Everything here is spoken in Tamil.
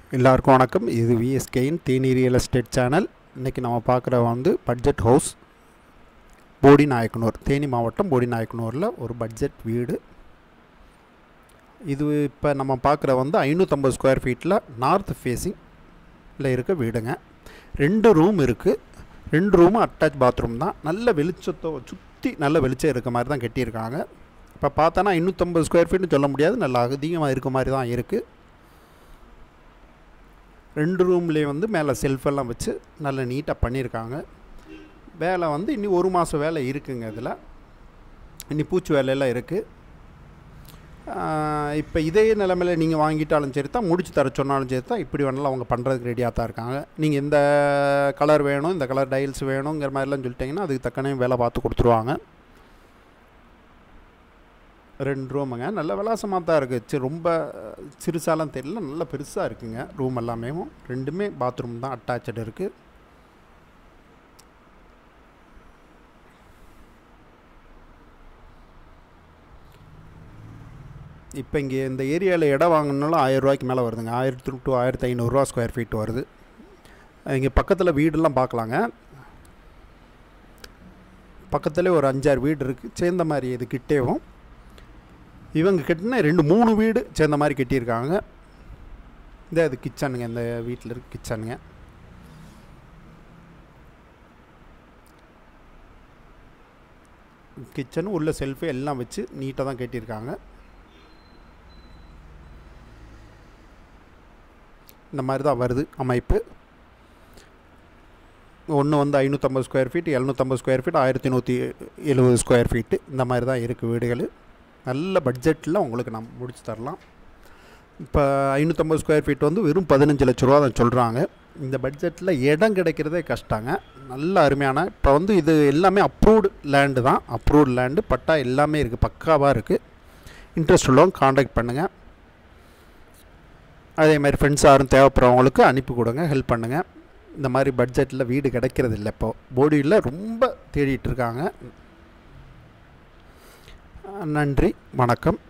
எல்லாருக்கும் வணக்கம் இது விஎஸ்கேயின் தேனி ரியல் எஸ்டேட் சேனல் இன்றைக்கி நம்ம பார்க்குற வந்து budget house Bodinayakanur Theni மாவட்டம் போடி நாயக்கனூரில் ஒரு பட்ஜெட் வீடு இது இப்போ நம்ம பார்க்குற வந்து ஐநூற்றம்பது ஸ்கொயர் ஃபீட்டில் நார்த் ஃபேஸிங்கில் இருக்க வீடுங்க ரெண்டு ரூம் இருக்குது ரெண்டு ரூமும் அட்டாச் பாத்ரூம் தான் நல்ல வெளிச்சத்தை சுற்றி நல்ல வெளிச்சம் இருக்க மாதிரி தான் கட்டியிருக்காங்க இப்போ பார்த்தோன்னா ஐநூற்றம்பது ஸ்கொயர் ஃபீட்னு சொல்ல முடியாது நல்லா அதிகமாக இருக்க மாதிரி தான் இருக்குது ரெண்டு ரூம்லேயே வந்து மேலே செல்ஃபெல்லாம் வச்சு நல்ல நீட்டாக பண்ணியிருக்காங்க வேலை வந்து இன்னி ஒரு மாதம் வேலை இருக்குங்க இதில் இன்னி பூச்சி வேலையெல்லாம் இருக்குது இப்போ இதே நிலமையில் நீங்கள் வாங்கிட்டாலும் சரி தான் முடிச்சு தர சொன்னாலும் சரி தான் இப்படி வேணாலும் அவங்க பண்ணுறதுக்கு ரெடியாக தான் இருக்காங்க நீங்கள் இந்த கலர் வேணும் இந்த கலர் டைல்ஸ் வேணுங்கிற மாதிரிலாம் சொல்லிட்டிங்கன்னா அதுக்கு தக்கனே வேலை பார்த்து கொடுத்துருவாங்க ரெண்டு ரூமுங்க நல்ல விலாசமாக தான் இருக்குது சரி ரொம்ப சிறுசாலாம் தெரியல நல்ல பெருசாக இருக்குங்க ரூம் எல்லாமே ரெண்டுமே பாத்ரூம் தான் அட்டாச்சு இருக்குது இப்போ இங்கே இந்த ஏரியாவில் இடம் வாங்கினாலும் ஆயிரம் ரூபாய்க்கு மேலே வருதுங்க ஆயிரத்தி டு ஆயிரத்தி ஐநூறுரூவா ஸ்கொயர் ஃபீட் வருது இங்கே பக்கத்தில் வீடெல்லாம் பார்க்கலாங்க பக்கத்துலேயே ஒரு அஞ்சாறு வீடு இருக்குது சேர்ந்த மாதிரி இது கிட்டேவும் இவங்க கட்டின ரெண்டு மூணு வீடு சேர்ந்த மாதிரி கட்டியிருக்காங்க இந்த இது கிச்சனுங்க இந்த வீட்டில் இருக்கு கிச்சனுங்க கிச்சனும் உள்ள செல்ஃபு எல்லாம் வச்சு நீட்டாக தான் கட்டியிருக்காங்க இந்த மாதிரி தான் வருது அமைப்பு ஒன்று வந்து ஐநூற்றம்பது ஸ்கொயர் ஃபீட் எழுநூற்றம்பது ஸ்கொயர் ஃபீட் ஆயிரத்தி நூற்றி எழுபது ஸ்கொயர் ஃபீட்டு இந்த மாதிரி தான் இருக்குது வீடுகள் நல்ல பட்ஜெட்டில் உங்களுக்கு நம்ம முடிச்சு தரலாம் இப்போ ஐநூற்றம்பது ஸ்கொயர் ஃபீட் வந்து வெறும் பதினஞ்சு லட்ச ரூபா தான் சொல்கிறாங்க இந்த பட்ஜெட்டில் இடம் கிடைக்கிறதே கஷ்டங்க நல்ல அருமையான இப்போ வந்து இது எல்லாமே அப்ரூவ்டு லேண்டு தான் அப்ரூவ்டு லேண்டு பட்டா எல்லாமே இருக்குது பக்காவாக இருக்குது இன்ட்ரெஸ்ட் உள்ளவங்க காண்டாக்ட் பண்ணுங்கள் அதே மாதிரி ஃப்ரெண்ட்ஸ் யாரும் தேவைப்படுறவங்களுக்கு அனுப்பி கொடுங்க ஹெல்ப் பண்ணுங்கள் இந்த மாதிரி பட்ஜெட்டில் வீடு கிடைக்கிறது இல்லை இப்போது போடியில் ரொம்ப தேடிட்டு இருக்காங்க நன்றி வணக்கம்